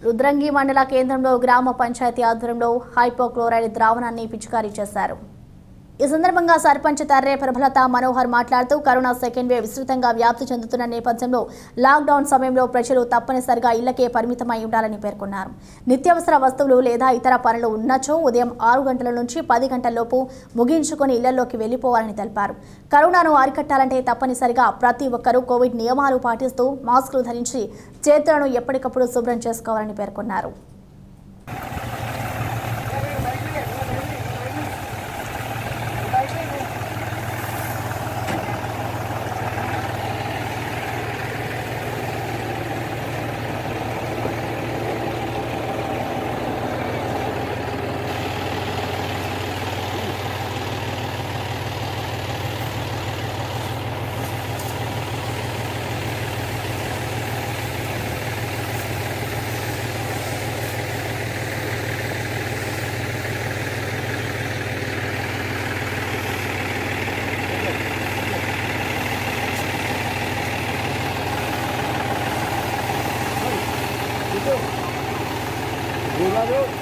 రుద్రంగి మండల కేంద్రంలో గ్రామ పంచాయతీ ఆధ్వర్యంలో హైపోక్లోరైడ్ ద్రావణాన్ని పిచికారీ చేశారు ఈ సందర్భంగా సర్పంచ్ తర్రే ప్రభలత మనోహర్ మాట్లాడుతూ కరోనా సెకండ్ వేవ్ విస్తృతంగా వ్యాప్తి చెందుతున్న నేపథ్యంలో లాక్డౌన్ సమయంలో ప్రజలు తప్పనిసరిగా ఇళ్లకే పరిమితమై ఉండాలని పేర్కొన్నారు నిత్యావసర వస్తువులు లేదా ఇతర పనులు ఉన్నచో ఉదయం ఆరు గంటల నుంచి పది గంటలలోపు ముగించుకొని ఇళ్లలోకి వెళ్లిపోవాలని తెలిపారు కరోనాను అరికట్టాలంటే తప్పనిసరిగా ప్రతి ఒక్కరూ కోవిడ్ నియమాలు పాటిస్తూ మాస్కులు ధరించి చేతులను ఎప్పటికప్పుడు శుభ్రం చేసుకోవాలని పేర్కొన్నారు Obrigado.